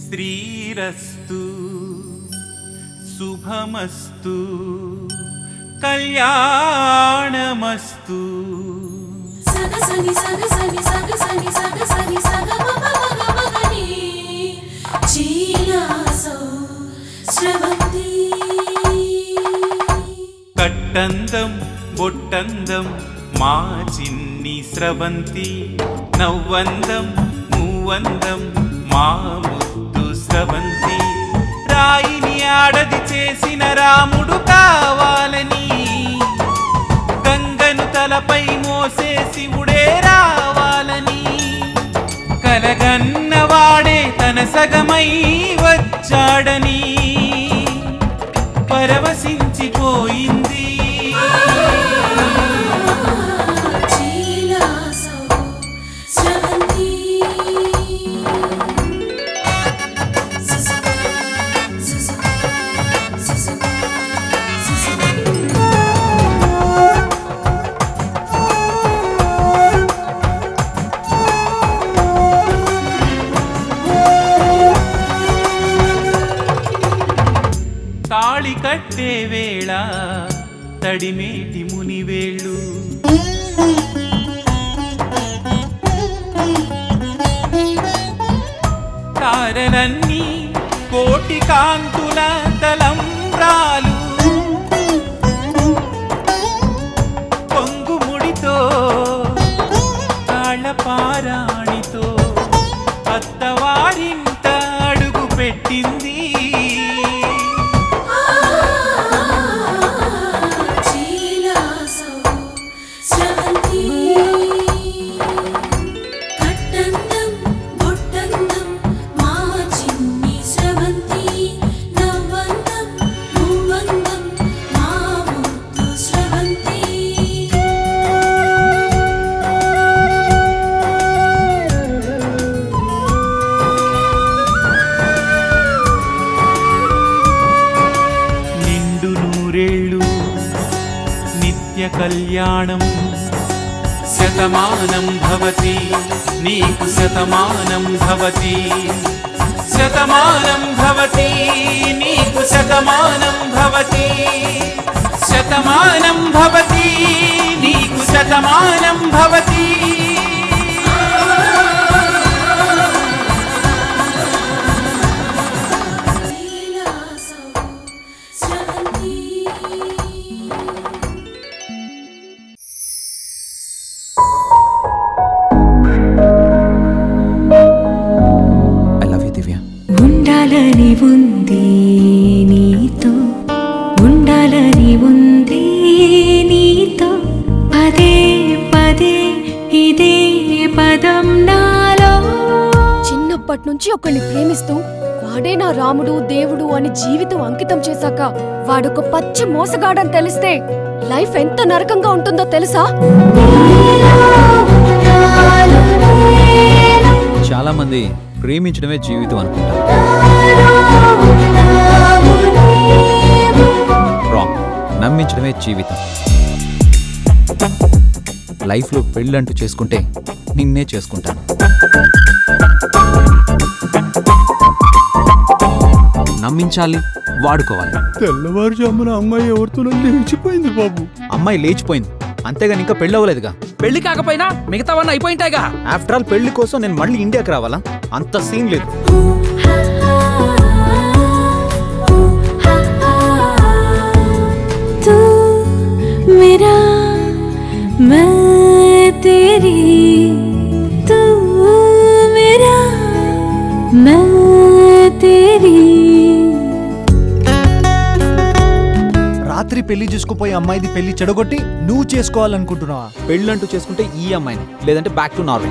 శ్రీరస్తు శుభమస్తు కళ్యాణమస్తు సగసని సగసని సగసని సగసని సగమగమగమగని చీలాసో స్రవంతి కట్టందం బొట్టందం మా చిన్ని స్రవంతి నవ్వందం మూవందం మా ముద్దు స్రవంతి రాయిని ఆడది చేసిన రాముడు కావాలని గంగను తలపై మోసే శివుడే రావాలని కలగన్నవాడే తన సగమై వచ్చాడని పరవశించిపోయింది చీలాసో స్రవంతి సుసు సుసు సుసు సుసు తాళి కట్టే వేళ తడిమేటి మునివేళ్ళు తారలన్నీ కోటి కాంతుల తలంబ్రాలు పొంగుముడితో తాళపారాణితో అత్తవారింట అడుగు పెట్టింది చీలాసో స్రవంతి కట్టందం బొట్టందం మా చిన్ని స్రవంతి నవ్వందం మూవందం మా ముద్దు స్రవంతి నిండు నూరేళ్ళు నిత్య కళ్యాణం శతమానం భవతి నీకు శతమానం భవతి శతమానం భవతి నీకు శతమానం భవతి శతమానం భవతి నీకు శతమానం భవతి చీలాసో Sravanthi I love you Divya ఉండాలని ఉంది నీతో ఉండాలని ఉంది నీతో పదే పదే ఇదే పదం నాలో చిన్నప్పటి నుంచి ఒకరిని ప్రేమిస్తూ వాడే నా రాముడు దేవుడు అని జీవితం అంకితం చేశాక వాడొక పచ్చి మోసగాడని తెలిస్తే లైఫ్ ఎంత నరకంగా ఉంటుందో తెలుసా చాలా మంది ప్రేమించడమే జీవితం అనుకుంటారు రాంగ్ నమ్మించడమే జీవితం లైఫ్లో పెళ్ళంటూ చేసుకుంటే నిన్నే చేసుకుంటాను నమ్మించాలి వాడుకోవాలి తెల్లవారుజామున అమ్మాయి ఎవరితో లేచిపోయింది బాబు అమ్మాయి లేచిపోయింది అంతేగాని ఇంకా పెళ్ళవలేదుగా పెళ్లి కాకపోయినా మిగతావన్నీ అయిపోయింటాయిగా ఆఫ్టర్ ఆల్ పెళ్లి కోసం నేను మళ్ళీ ఇండియాకి రావాలా అంత సీన్ లేదు तू मेरा मैं तेरी तू मेरा मैं तेरी రాత్రి పెళ్లి చేసుకుపోయి అమ్మాయిది పెళ్లి చెడగొట్టి నువ్వు చేసుకోవాలనుకుంటున్నావా పెళ్ళంటూ చేసుకుంటే ఈ అమ్మాయిని లేదంటే బ్యాక్ టు నార్వే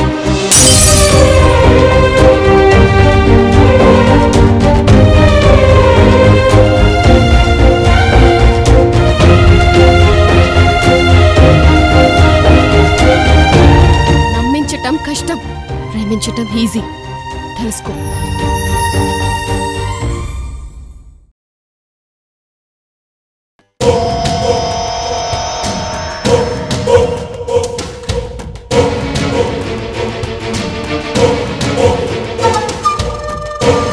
నమ్మించటం కష్టం ప్రేమించటం ఈజీ తెలుసుకో ఆ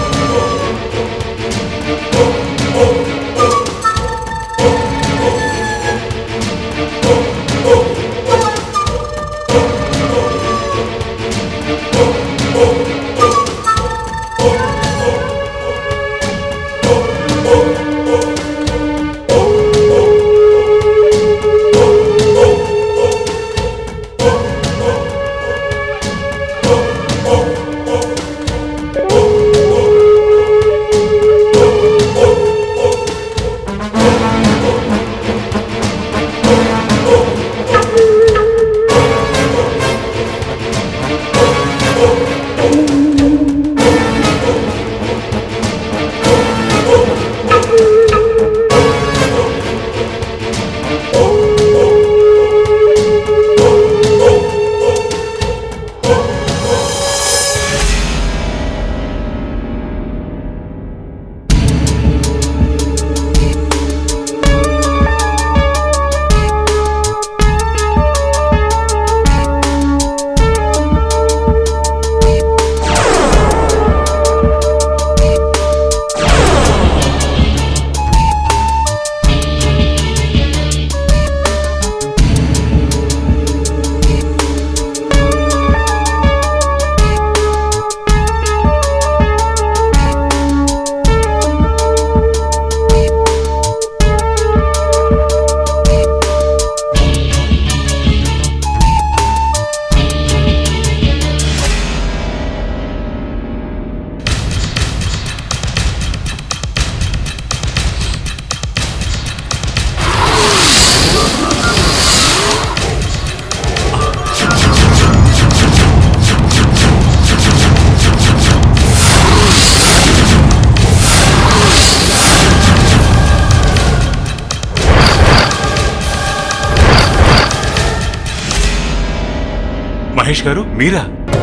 మహేష్ గారు మీరా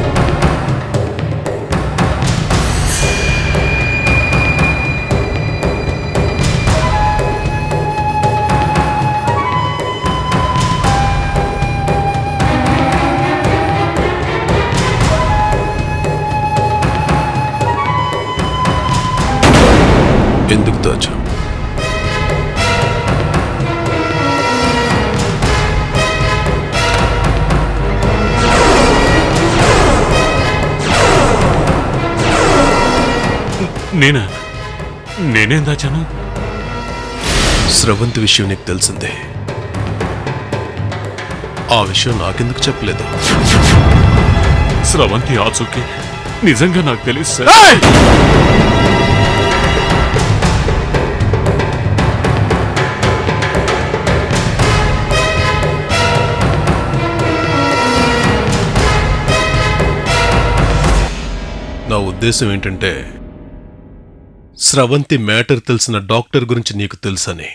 ఎందుకు దాచా నేనా నేనేం దాచాను స్రవంతి విషయం నీకు తెలిసిందే ఆ విషయం నాకెందుకు చెప్పలేదు స్రవంతి ఆచూకీ నిజంగా నాకు తెలుసు సార్ నా ఉద్దేశం ఏంటంటే స్రవంతి మ్యాటర్ తెలిసిన డాక్టర్ గురించి నీకు తెలుసని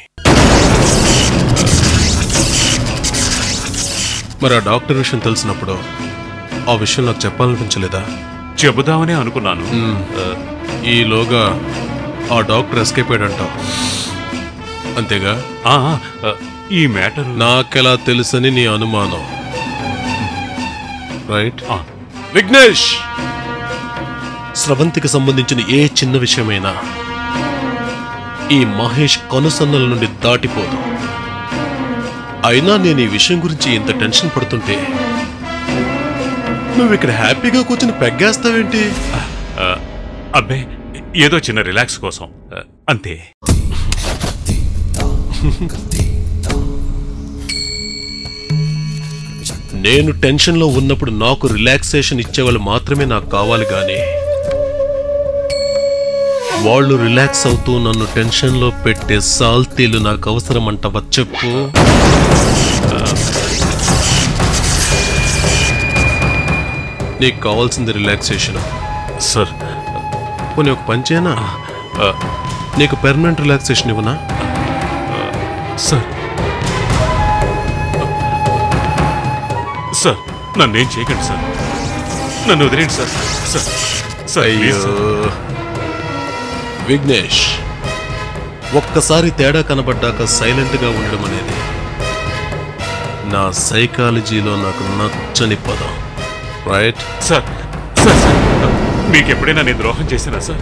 మరి ఆ డాక్టర్ విషయం తెలిసినప్పుడు ఆ విషయం నాకు చెప్పాలనిపించలేదా చెబుదామనే అనుకున్నాను ఆ, ఈలోగా ఆ డాక్టర్ ఎస్కేప్ అయ్యాడంటావు అంతేగా ఆ, ఆ, ఈ మ్యాటర్ నాకెలా తెలుసని నీ అనుమానం రైట్ విఘ్నేష్ స్రవంతికి సంబంధించిన ఏ చిన్న విషయమైనా ఈ మహేష్ కనుసన్నల నుండి దాటిపోదు అయినా నేను ఈ విషయం గురించి ఇంత టెన్షన్ పడుతుంటే నువ్వు ఇక్కడ హ్యాపీగా కూర్చుని పెగ్గేస్తావేంటి అబ్బే ఏదో చిన్న రిలాక్స్ కోసం ఆ, అంతే నేను టెన్షన్లో ఉన్నప్పుడు నాకు రిలాక్సేషన్ ఇచ్చేవాళ్ళు మాత్రమే నాకు కావాలి కానీ వాళ్ళు రిలాక్స్ అవుతూ నన్ను టెన్షన్లో పెట్టే సాల్తీలు నాకు అవసరం అంటవా చెప్పు ఆ. నీకు కావాల్సింది రిలాక్సేషన్ సార్ పోనీ ఒక పంచేనా నీకు పెర్మనెంట్ రిలాక్సేషన్ ఇవ్వనా సార్ సార్ నన్నేం చేయకండి సార్ నన్ను వదిలేండి సార్ సార్ సార్ అయ్యో ప్లీజ్ సార్. విఘ్నేష్ ఒక్కసారి తేడా కనబడ్డాక సైలెంట్గా ఉండడం అనేది నా సైకాలజీలో నాకు నచ్చని పదం రైట్ సార్ సార్ సార్ మీకు ఎప్పుడైనా నేను ద్రోహం చేసినా సార్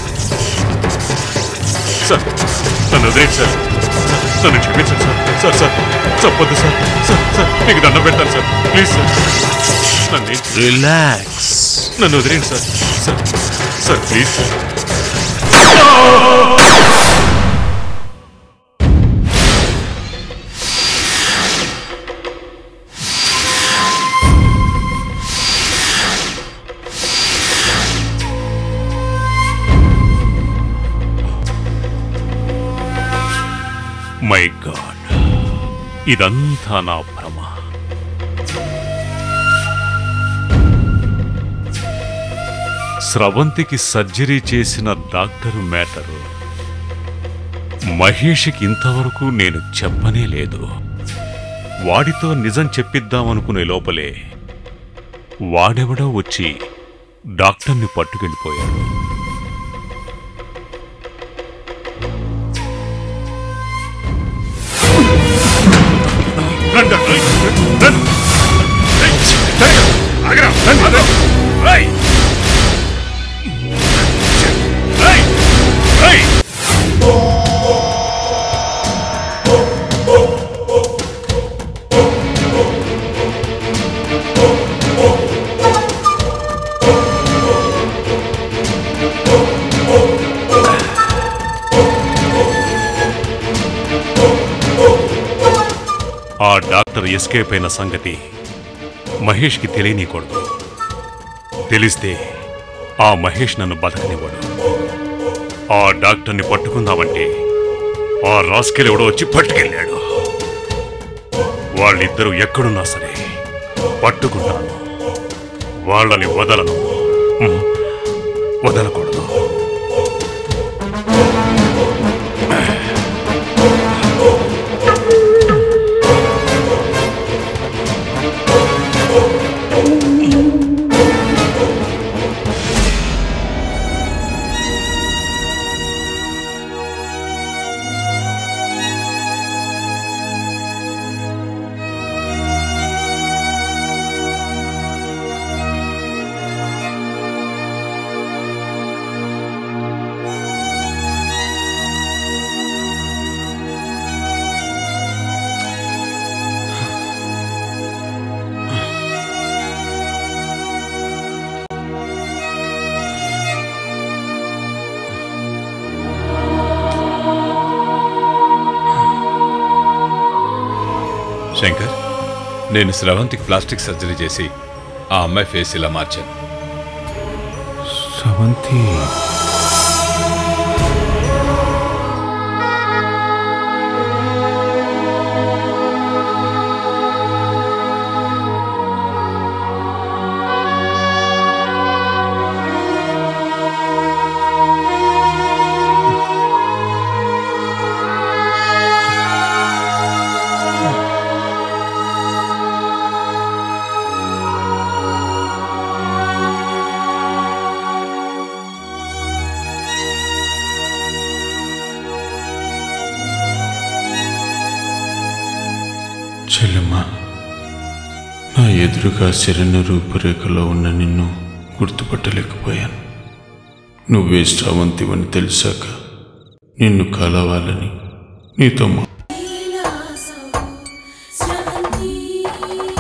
సార్ నన్ను వదిలేండి సార్ సార్, నన్ను క్షమించండి సార్ సార్ సార్ చెప్పొద్దు సార్ సార్ సార్ మీకు దండం పెడతాను సార్ ప్లీజ్ సార్ నన్ను రిలాక్స్ నన్ను వదిలేండి sir sir sir please sir my god ఇదంతా నా భ్రమ స్రవంతికి సర్జరీ చేసిన డాక్టర్ మ్యాటరు మహేష్కి ఇంతవరకు నేను చెప్పనే లేదు వాడితో నిజం చెప్పిద్దామనుకునే లోపలే వాడెవడో వచ్చి డాక్టర్ని పట్టుకెళ్ళిపోయాడు రండి, రండి, రండి. ఏయ్, టైగర్, ఆగరా, రండి, రండి. ఏయ్. ఏయ్, ఏయ్. ఆ డాక్టర్ ఎస్కేప్ అయిన సంగతి మహేష్కి తెలియనీయకూడదు తెలిస్తే ఆ మహేష్ నన్ను బతకనివ్వడు ఆ డాక్టర్ని పట్టుకుందామంటే ఆ రాస్కెల్ ఎవడో వచ్చి పట్టుకెళ్ళాడు వాళ్ళిద్దరూ ఎక్కడున్నా సరే పట్టుకుంటాను వాళ్ళని వదలను ఉమ్, వదలకూడదు శంకర్ నేను స్రవంతికి ప్లాస్టిక్ సర్జరీ చేసి ఆ అమ్మాయి ఫేస్ ఇలా మార్చాను స్రవంతి చెల్లెమ్మ నా ఎదురుగా శరణ రూపురేఖలో ఉన్న నిన్ను గుర్తుపట్టలేకపోయాను నువ్వే శ్రావంతివని తెలిసాక నిన్ను కలవాలని నీతో మా లీలాసవు స్రవంతి